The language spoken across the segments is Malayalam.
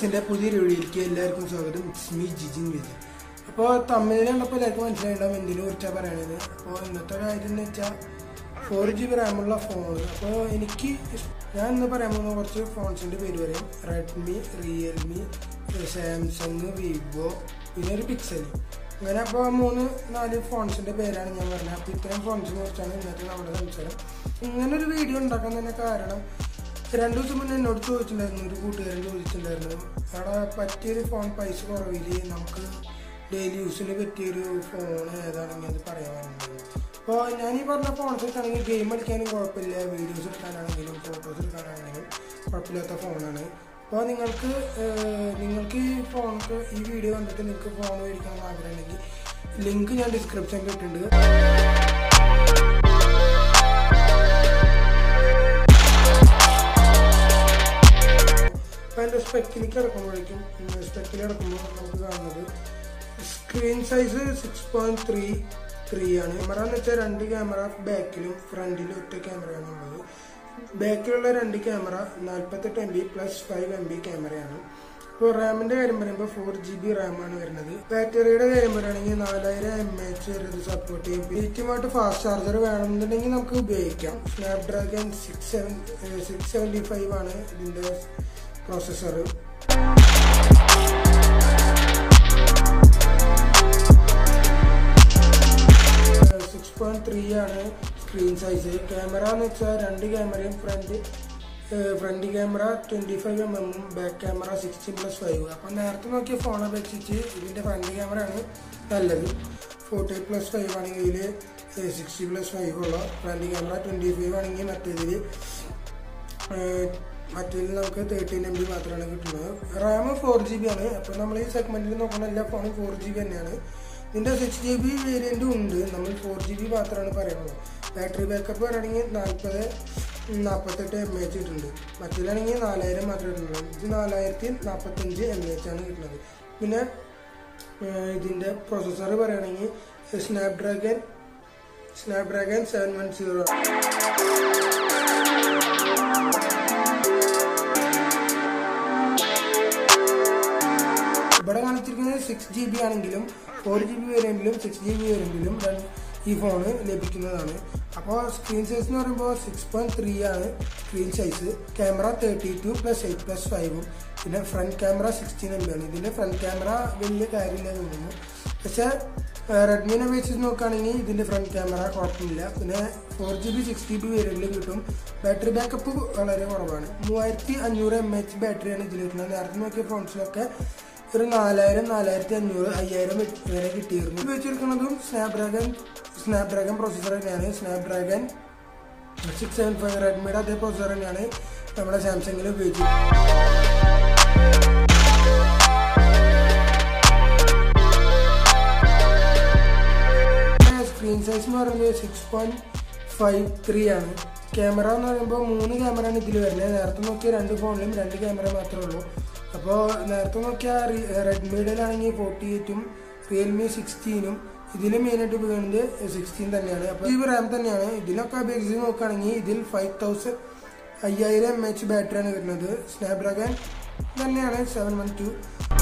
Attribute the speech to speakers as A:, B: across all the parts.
A: ഗൈസിന്റെ പുതിയൊരു വീഡിയോയിലേക്ക് എല്ലാവർക്കും സ്വാഗതം ഇറ്റ്സ് മീ ജിജിൻ വിജയ് അപ്പോൾ തമിഴിൽ കണ്ടപ്പോൾ എല്ലാവർക്കും മനസ്സിലായിട്ടുണ്ടാവും എന്തിനെ കുറിച്ചാണ് പറയണത് അപ്പോൾ ഇന്നത്തെ കാര്യം എന്ന് വെച്ചാൽ ഫോർ ജി ബി റാമുള്ള ഫോൺ അപ്പോൾ എനിക്ക് ഇഷ്- ഞാൻ ഇന്ന് പറയാൻ പോകുന്ന കുറച്ച് ഫോൺസിൻ്റെ പേര് പറയും റെഡ്മി റിയൽമി സാംസങ് വിവോ പിന്നെ ഒരു പിക്സൽ അങ്ങനെ അപ്പോൾ മൂന്ന് നാല് ഫോൺസിൻ്റെ പേരാണ് ഞാൻ പറഞ്ഞത് അപ്പോൾ ഇത്തരം ഫോൺസിനെ കുറിച്ചാണ് ഇന്നത്തെ നമ്മുടെ സംസാരം ഇങ്ങനെ ഒരു വീഡിയോ ഉണ്ടാക്കാൻ തന്നെ കാരണം രണ്ടു ദിവസം മുന്നേ എന്നോട് ചോദിച്ചിട്ടുണ്ടായിരുന്നു ഒരു കൂട്ടുകാരൻ ചോദിച്ചിട്ടുണ്ടായിരുന്നു അവിടെ പറ്റിയൊരു ഫോൺ പൈസ കുറവില് നമുക്ക് ഡെയിലി യൂസിന് പറ്റിയൊരു ഫോൺ ഏതാണെങ്കിൽ അത് പറയാൻ വേണ്ടി അപ്പോൾ ഞാൻ ഈ പറഞ്ഞ ഫോൺസ് വെച്ചാണെങ്കിൽ ഗെയിം കളിക്കാനും കുഴപ്പമില്ല വീഡിയോസ് എടുക്കാനാണെങ്കിലും ഫോട്ടോസ് എടുക്കാനാണെങ്കിലും കുഴപ്പമില്ലാത്ത ഫോണാണ് അപ്പോൾ നിങ്ങൾക്ക് ഏഹ്, നിങ്ങൾക്ക് ഈ ഫോണൊക്കെ ഈ വീഡിയോ കണ്ടിട്ട് നിങ്ങൾക്ക് ഫോൺ മേടിക്കണം എന്ന് ആഗ്രഹമുണ്ടെങ്കിൽ ലിങ്ക് ഞാൻ ഡിസ്ക്രിപ്ഷനിൽ ഇട്ടിട്ടുണ്ട് അപ്പോൾ എൻ്റെ സ്പെക്കിലേക്ക് കിടക്കുമ്പോഴേക്കും സ്പെക്കിൽ കിടക്കുമ്പോൾ നമുക്ക് കാണുന്നത് screen size six point three three ആണ് ക്യാമറ എന്ന് വെച്ചാൽ രണ്ട് ക്യാമറ ബാക്കിലും ഫ്രണ്ടിലും ഒറ്റ ക്യാമറയാണ് ഉള്ളത് ബാക്കിലുള്ള രണ്ട് ക്യാമറ നാൽപ്പത്തെട്ട് M B plus five M B ക്യാമറയാണ് ഇപ്പോൾ റാമിന്റെ കാര്യം പറയുമ്പോൾ ഫോർ ജി ബി റാമാണ് വരുന്നത് ബാറ്ററിയുടെ കാര്യം പറയുകയാണെങ്കിൽ നാലായിരം എം എച്ച് വരെ ഇത് സപ്പോർട്ട് ചെയ്യും ഏറ്റവുമായിട്ട് ഫാസ്റ്റ് ചാർജർ വേണമെന്നുണ്ടെങ്കിൽ നമുക്ക് ഉപയോഗിക്കാം Snapdragon six seven six seventy five ആണ് ഇതിന്റെ പ്രോസസ്സർ സിക്സ് പോയിന്റ് ത്രീ ആണ് സ്ക്രീൻ സൈസ് ക്യാമറ എന്ന് വെച്ചാൽ രണ്ട് ക്യാമറയും front front camera twenty five M എമ്മും back camera sixteen plus five അപ്പം നേരത്തെ നോക്കിയ ഫോൺ അപേക്ഷിച്ച് ഇതിന്റെ ഫ്രണ്ട് ക്യാമറ ആണ് നല്ലത് ഫോർട്ടി പ്ലസ് ഫൈവ് ആണെങ്കിൽ ഇതിൽ സിക്സ്റ്റി പ്ലസ് ഫൈവ് ഉള്ള ഫ്രണ്ട് ക്യാമറ ട്വന്റി ഫൈവ് ആണെങ്കിൽ മറ്റേതിൽ മറ്റേതിൽ നമുക്ക് തേർട്ടീൻ എം ബി മാത്രമാണ് കിട്ടുന്നത് റാം ഫോർ ജി ബി ആണ് അപ്പോൾ നമ്മൾ ഈ സെഗ്മെന്റിൽ നോക്കുന്ന എല്ലാ ഫോണും ഫോർ ജി ബി തന്നെയാണ് ഇതിൻ്റെ സിക്സ് ജി ബി വേരിയൻറ്റും ഉണ്ട് നമ്മൾ ഫോർ ജി ബി മാത്രമാണ് പറയുന്നത് ബാറ്ററി ബാക്കപ്പ് പറയുകയാണെങ്കിൽ നാൽപ്പത് നാൽപ്പത്തെട്ട് എം എച്ച് കിട്ടുന്നുണ്ട് മറ്റേതാണെങ്കിൽ നാലായിരം മാത്രമേ കിട്ടുന്നുള്ളൂ ഇത് നാലായിരത്തി നാൽപ്പത്തഞ്ച് എം എച്ച് ആണ് കിട്ടുന്നത് പിന്നെ ഏഹ്, ഇതിൻ്റെ പ്രോസസ്സർ പറയുകയാണെങ്കിൽ Snapdragon Snapdragon seven one zero ഇവിടെ കാണിച്ചിരിക്കുന്നത് സിക്സ് ജി ബി ആണെങ്കിലും ഫോർ ജി ബി വേരിയന്റിലും സിക്സ് ജി ബി വേരിയന്റിലും ഈ ഫോണ് ലഭിക്കുന്നതാണ് അപ്പോൾ സ്ക്രീൻ സൈസ് എന്ന് പറയുമ്പോൾ സിക്സ് പോയിന്റ് ത്രീ ആണ് screen size camera thirty two plus eight plus ഫൈവും പിന്നെ front camera sixteen M B ആണ് ഇതിന്റെ ഫ്രണ്ട് ക്യാമറ വലിയ കാര്യമില്ല തോന്നുന്നു പക്ഷേ റെഡ്മിനെ വെച്ച് നോക്കുകയാണെങ്കിൽ ഇതിന്റെ ഫ്രണ്ട് ക്യാമറ കുഴപ്പമില്ല പിന്നെ four G B six G B വേരിയന്റിൽ കിട്ടും ബാറ്ററി ബാക്കപ്പ് വളരെ കുറവാണ് മൂവായിരത്തി അഞ്ഞൂറ് എം എച്ച് ബാറ്ററിയാണ് ഇതിൽ കിട്ടുന്നത് നേരത്തെ നോക്കിയ ഫോൺസിലൊക്കെ ഒരു നാലായിരം നാലായിരത്തി അഞ്ഞൂറ് അയ്യായിരം വരെ കിട്ടിയിരുന്നു ഉപയോഗിച്ചിരിക്കുന്നതും സ്നാപ്ഡ്രാഗൺ സ്നാപ്ഡ്രാഗൺ പ്രോസസ്സർ തന്നെയാണ് സ്നാപ്ഡ്രാഗൺ സിക്സ് സെവൻ ഫൈവ് റെഡ്മിയുടെ അതേ പ്രോസസ്സർ തന്നെയാണ് നമ്മുടെ സാംസങ്ങിൽ ഉപയോഗിച്ചത് സ്ക്രീൻ സൈസ് എന്ന് പറയുന്നത് സിക്സ് പോയിന്റ് ഫൈവ് ത്രീ ആണ് ക്യാമറ എന്ന് പറയുമ്പോൾ മൂന്ന് ക്യാമറയാണ് ഇതിൽ വരുന്നത് നേരത്തെ നോക്കിയ രണ്ട് ഫോണിലും രണ്ട് ക്യാമറ മാത്രമേ ഉള്ളൂ അപ്പോൾ നേരത്തെ നോക്കിയ റെഡ്മിയുടെയിലാണെങ്കിൽ ഫോർട്ടി എയ്റ്റും റിയൽമി സിക്സ്റ്റീനും ഇതിൽ മെയിനായിട്ട് ഉപയോഗിക്കുന്നത് സിക്സ്റ്റീൻ തന്നെയാണ് അപ്പോൾ ഈ റാം തന്നെയാണ് ഇതിനൊക്കെ അപേക്ഷിച്ച് നോക്കുകയാണെങ്കിൽ ഇതിൽ ഫൈവ് തൗസൻഡ് അയ്യായിരം എം എച്ച് ബാറ്ററിയാണ് വരുന്നത് സ്നാപ്ഡ്രാഗൺ തന്നെയാണ് seven one two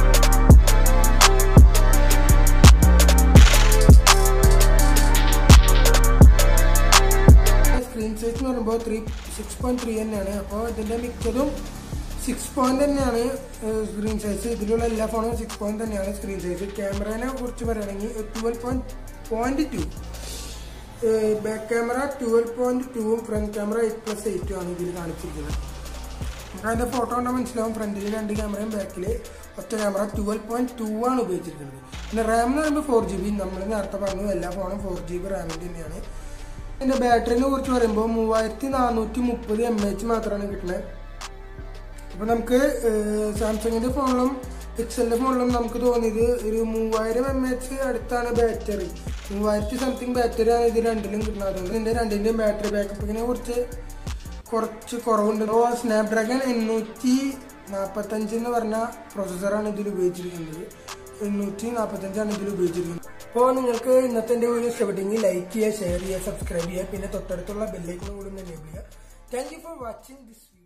A: screen size എന്ന് പറയുമ്പോൾ ത്രീ സിക്സ് പോയിന്റ് ത്രീ തന്നെയാണ് അപ്പോൾ ഇതിന്റെ മിക്കതും സിക്സ് പോയിന്റ് തന്നെയാണ് സ്ക്രീൻ സൈസ് ഇതിലുള്ള എല്ലാ ഫോണും സിക്സ് പോയിന്റ് തന്നെയാണ് സ്ക്രീൻ സൈസ് ക്യാമറനെ കുറിച്ച് പറയുകയാണെങ്കിൽ twelve point point two back camera twelve point ടൂവും ഫ്രണ്ട് ക്യാമറ എയ്റ്റ് പ്ലസ് എയ്റ്റും ആണ് ഇതിൽ കാണിച്ചിരിക്കുന്നത് നമുക്ക് അതിന്റെ ഫോട്ടോ കണ്ടാൽ മനസ്സിലാവും ഫ്രണ്ടിൽ രണ്ട് ക്യാമറയും ബാക്കിൽ ഒറ്റ ക്യാമറ ട്വൽവ് പോയിന്റ് ടു ആണ് ഉപയോഗിച്ചിരിക്കുന്നത് പിന്നെ റാം എന്ന് പറയുമ്പോൾ ഫോർ ജി ബി നമ്മൾ നേരത്തെ പറഞ്ഞു എല്ലാ ഫോണും ഫോർ ജി ബി റാമിൻ്റെ തന്നെയാണ് ഇതിന്റെ ബാറ്ററിനെ കുറിച്ച് പറയുമ്പോൾ മൂവായിരത്തി നാനൂറ്റി മുപ്പത് എം എച്ച് മാത്രമാണ് കിട്ടുന്നത് അപ്പൊ നമുക്ക് സാംസങ്ങിന്റെ ഫോണിലും പിക്സലിന്റെ ഫോണിലും നമുക്ക് തോന്നിയത് ഒരു മൂവായിരം എം എച്ച് അടുത്താണ് ബാറ്ററി മൂവായിരത്തി സംതിങ് ബാറ്ററിയാണ് ഇത് രണ്ടിലും കിട്ടുന്നത് അതുകൊണ്ട് ഇതിന്റെ രണ്ടിന്റെയും ബാറ്ററി ബാക്കപ്പിനെ കുറിച്ച് കുറച്ച് കുറവുണ്ട് അപ്പോൾ സ്നാപ്ഡ്രാഗൺ എണ്ണൂറ്റി നാൽപ്പത്തഞ്ച് എന്ന് പറഞ്ഞ പ്രോസസ്സറാണ് ഇതിൽ ഉപയോഗിച്ചിരിക്കുന്നത് എണ്ണൂറ്റി നാൽപ്പത്തഞ്ചാണ് ഇതിൽ ഉപയോഗിച്ചിരിക്കുന്നത് അപ്പോൾ നിങ്ങൾക്ക് ഇന്നത്തെ എൻ്റെ വീഡിയോ ഇഷ്ടപ്പെട്ടെങ്കിൽ ലൈക്ക് ചെയ്യുക ഷെയർ ചെയ്യുക സബ്സ്ക്രൈബ് ചെയ്യുക പിന്നെ തൊട്ടടുത്തുള്ള ബെല്ലൈക്കനും കൂടി ഒന്ന് എനേബിൾ ചെയ്യുക thank you for watching this video